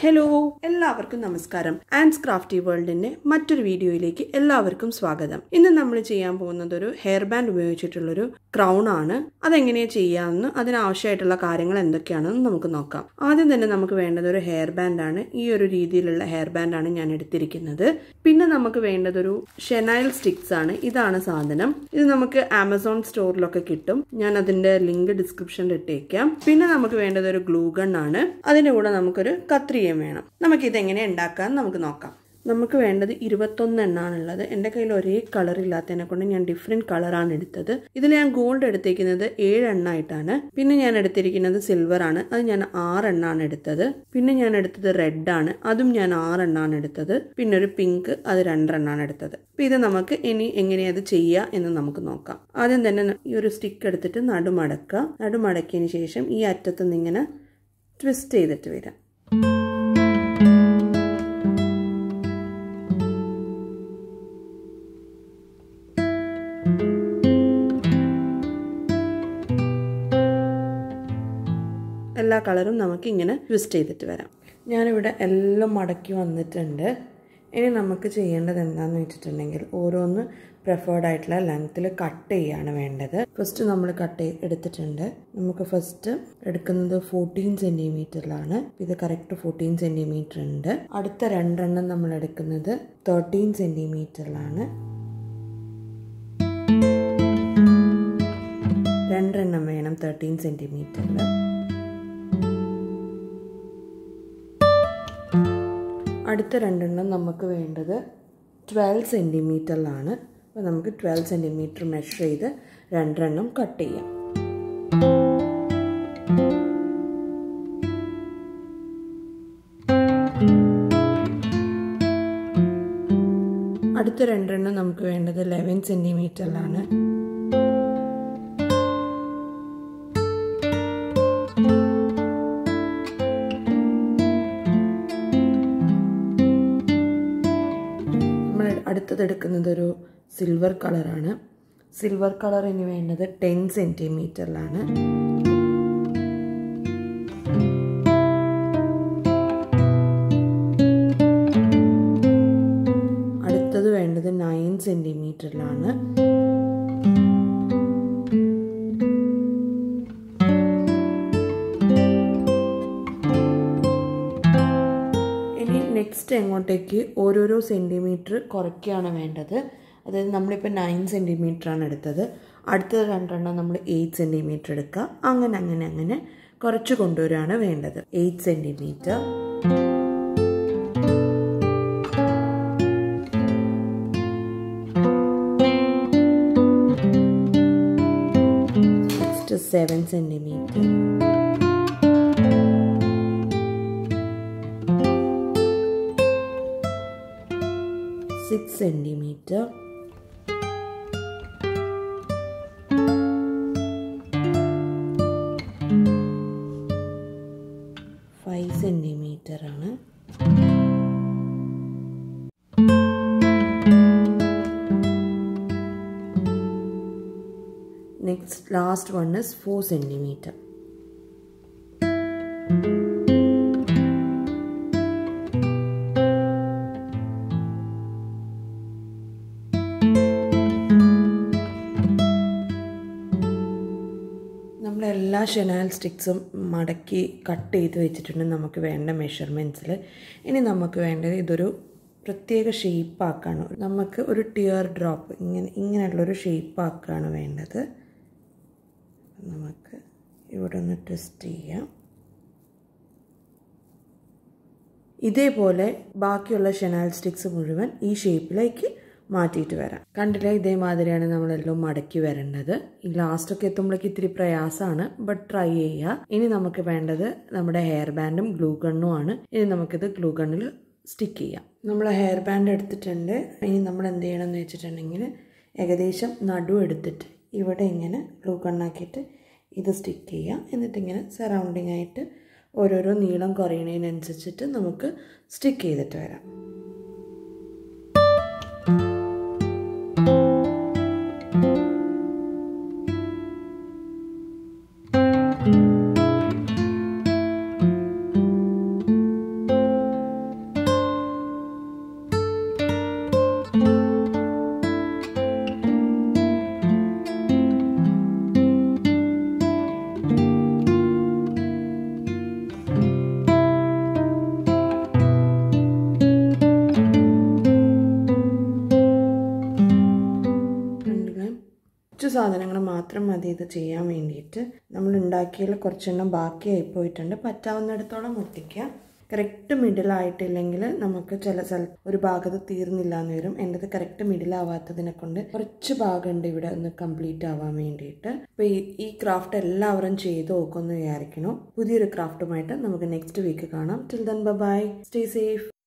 hello എല്ലാവർക്കും നമസ്കാരം ആൻഡ്സ് crafty വേൾഡിന്റെ മറ്റൊരു വീഡിയോയിലേക്ക് എല്ലാവർക്കും സ്വാഗതം ഇന്ന് നമ്മൾ ചെയ്യാൻ പോകുന്നത് ഒരു ഹെയർ ബാൻഡ് ഉപയോഗിച്ചിട്ടുള്ളൊരു ക്രൗൺ ആണ് അതെങ്ങനെയാണ് ചെയ്യാമെന്ന് അതിനാവശ്യമായിട്ടുള്ള കാര്യങ്ങൾ എന്തൊക്കെയാണെന്ന് നമുക്ക് നോക്കാം ആദ്യം തന്നെ നമുക്ക് വേണ്ടത് ഒരു ഹെയർ ബാൻഡ് ആണ് ഈ ഒരു രീതിയിലുള്ള ഹെയർ ബാൻഡ് ആണ് ഞാൻ എടുത്തിരിക്കുന്നത് പിന്നെ നമുക്ക് വേണ്ടത് ഒരു ഷെനൈൽ സ്റ്റിക്സ് ആണ് ഇതാണ് സാധനം ഇത് നമുക്ക് ആമസോൺ സ്റ്റോറിലൊക്കെ കിട്ടും ഞാൻ അതിന്റെ ലിങ്ക് ഡിസ്ക്രിപ്ഷനിൽ ഇട്ടേക്കാം പിന്നെ നമുക്ക് വേണ്ടത് ഒരു ഗ്ലൂ ഗൺ ആണ് അതിന്റെ കൂടെ നമുക്കൊരു കത്രികയും വേണം നമുക്ക് ഇതെങ്ങനെ ഉണ്ടാക്കാൻ നമുക്ക് നോക്കാം നമുക്ക് വേണ്ടത് ഇരുപത്തൊന്ന് എണ്ണാണുള്ളത് എൻ്റെ കയ്യിൽ ഒരേ കളർ ഇല്ലാത്തതിനെ കൊണ്ട് ഞാൻ ഡിഫറെൻറ്റ് കളറാണ് എടുത്തത് ഇതിൽ ഞാൻ ഗോൾഡ് എടുത്തിരിക്കുന്നത് ഏഴ് എണ്ണായിട്ടാണ് പിന്നെ ഞാൻ എടുത്തിരിക്കുന്നത് സിൽവർ ആണ് അത് ഞാൻ ആറ് എണ്ണാണ് എടുത്തത് പിന്നെ ഞാൻ എടുത്തത് റെഡ് ആണ് അതും ഞാൻ ആറ് എണ്ണാണ് എടുത്തത് പിന്നെ ഒരു പിങ്ക് അത് രണ്ടെണ്ണാണ് എടുത്തത് അപ്പോൾ ഇത് നമുക്ക് ഇനി എങ്ങനെയത് ചെയ്യുക എന്ന് നമുക്ക് നോക്കാം ആദ്യം തന്നെ ഈ ഒരു സ്റ്റിക്ക് എടുത്തിട്ട് നടുമടക്കുക നടുമടക്കിയതിന് ശേഷം ഈ അറ്റത്ത് നിന്ന് ഇങ്ങനെ ട്വിസ്റ്റ് ചെയ്തിട്ട് വരാം എല്ലാ കളറും നമുക്ക് ഇങ്ങനെ ട്വിസ്റ്റ് ചെയ്തിട്ട് വരാം ഞാനിവിടെ എല്ലാം മടക്കി വന്നിട്ടുണ്ട് ഇനി നമുക്ക് ചെയ്യേണ്ടത് എന്താണെന്ന് വെച്ചിട്ടുണ്ടെങ്കിൽ ഓരോന്ന് പ്രിഫേർഡ് ആയിട്ടുള്ള ലെങ്ത്തിൽ കട്ട് ചെയ്യാണ് വേണ്ടത് ഫസ്റ്റ് നമ്മൾ കട്ട് എടുത്തിട്ടുണ്ട് നമുക്ക് ഫസ്റ്റ് എടുക്കുന്നത് ഫോർട്ടീൻ സെൻറ്റിമീറ്ററിലാണ് ഇത് കറക്റ്റ് ഫോർട്ടീൻ സെൻറ്റിമീറ്റർ ഉണ്ട് അടുത്ത രണ്ടെണ്ണം നമ്മൾ എടുക്കുന്നത് തേർട്ടീൻ സെൻറ്റിമീറ്ററിലാണ് രണ്ടെണ്ണം വേണം തേർട്ടീൻ സെൻറ്റിമീറ്ററിൽ അടുത്ത രണ്ടെണ്ണം നമുക്ക് വേണ്ടത് ട്വൽവ് സെൻറ്റിമീറ്ററിലാണ് അപ്പോൾ നമുക്ക് ട്വൽവ് സെൻറ്റിമീറ്റർ മെഷർ ചെയ്ത് രണ്ടെണ്ണം കട്ട് ചെയ്യാം അടുത്ത രണ്ടെണ്ണം നമുക്ക് വേണ്ടത് ലെവൻ സെൻറ്റിമീറ്ററിലാണ് നമ്മൾ അടുത്തത് എടുക്കുന്നത് ഒരു സിൽവർ കളറാണ് സിൽവർ കളർ ഇനി വേണ്ടത് ടെൻ സെൻറ്റിമീറ്ററിലാണ് അടുത്തത് വേണ്ടത് നയൻ സെൻറ്റിമീറ്ററിലാണ് ഇനി നെക്സ്റ്റ് എങ്ങോട്ടേക്ക് ഓരോരോ സെൻറ്റിമീറ്റർ കുറയ്ക്കുകയാണ് വേണ്ടത് അതായത് നമ്മളിപ്പോൾ നയൻ സെൻറ്റിമീറ്റർ ആണ് എടുത്തത് അടുത്ത രണ്ടെണ്ണം നമ്മൾ എയ്റ്റ് സെൻറ്റിമീറ്റർ എടുക്കുക അങ്ങനെ അങ്ങനെ അങ്ങനെ കുറച്ച് കൊണ്ടുവരികയാണ് വേണ്ടത് eight centimetre next seven centimetre six centimetre five centimetre ആണ് next last one is four centimetre നമ്മളെല്ലാ ഷെനാൽ സ്റ്റിക്സും മടക്കി കട്ട് ചെയ്ത് വെച്ചിട്ടുണ്ട് നമുക്ക് വേണ്ട മെഷർമെൻറ്റ്സിൽ ഇനി നമുക്ക് വേണ്ടത് ഇതൊരു പ്രത്യേക ഷേപ്പാക്കാണ് നമുക്ക് ഒരു ടിയർ ഡ്രോപ്പ് ഇങ്ങനെ ഇങ്ങനെയുള്ളൊരു ഷേപ്പാക്കാണ് വേണ്ടത് നമുക്ക് ഇവിടെ ഒന്ന് ടെസ്റ്റ് ചെയ്യാം ഇതേപോലെ ബാക്കിയുള്ള ഷെനാൽ സ്റ്റിക്സ് മുഴുവൻ ഈ ഷേപ്പിലേക്ക് മാറ്റിയിട്ട് വരാം കണ്ടില്ല ഇതേമാതിരിയാണ് നമ്മളെല്ലാം മടക്കി വരേണ്ടത് ഈ ലാസ്റ്റൊക്കെ എത്തുമ്പോഴേക്ക് ഇത്തിരി പ്രയാസമാണ് ബട്ട് ട്രൈ ചെയ്യുക ഇനി നമുക്ക് വേണ്ടത് നമ്മുടെ ഹെയർ ബാൻഡും ഗ്ലൂ ഗണ്ണും ആണ് ഇനി നമുക്കിത് ഗ്ലൂ ഗണ്ണിൽ സ്റ്റിക്ക് ചെയ്യാം നമ്മൾ ഹെയർ ബാൻഡ് എടുത്തിട്ടുണ്ട് ഇനി നമ്മൾ എന്ത് ചെയ്യണം എന്ന് വെച്ചിട്ടുണ്ടെങ്കിൽ ഏകദേശം നടു എടുത്തിട്ട് ഇവിടെ ഇങ്ങനെ ഗ്ലൂ ഗണ്ണാക്കിയിട്ട് ഇത് സ്റ്റിക്ക് ചെയ്യുക എന്നിട്ട് ഇങ്ങനെ സറൗണ്ടിങ് ആയിട്ട് ഓരോരോ നീളം കുറയണതിനനുസരിച്ചിട്ട് നമുക്ക് സ്റ്റിക്ക് ചെയ്തിട്ട് വരാം സാധനങ്ങൾ മാത്രം മതി ഇത് ചെയ്യാൻ വേണ്ടിയിട്ട് നമ്മൾ ഉണ്ടാക്കിയതിൽ കുറച്ചെണ്ണം ബാക്കിയായി പോയിട്ടുണ്ട് പറ്റാവുന്നിടത്തോളം ഒട്ടിക്കുക കറക്റ്റ് മിഡിലായിട്ടില്ലെങ്കിൽ നമുക്ക് ചില സ്ഥലത്ത് ഒരു ഭാഗത്ത് തീർന്നില്ല എന്ന് വരും എൻ്റെത് കറക്റ്റ് മിഡിലാവാത്തതിനെ കൊണ്ട് കുറച്ച് ഭാഗമുണ്ട് ഇവിടെ ഒന്ന് കംപ്ലീറ്റ് ആവാൻ വേണ്ടിയിട്ട് അപ്പോൾ ഈ ഈ ക്രാഫ്റ്റ് എല്ലാവരും ചെയ്ത് നോക്കുമെന്ന് വിചാരിക്കണം പുതിയൊരു ക്രാഫ്റ്റുമായിട്ട് നമുക്ക് നെക്സ്റ്റ് വീക്ക് കാണാം till then bye stay safe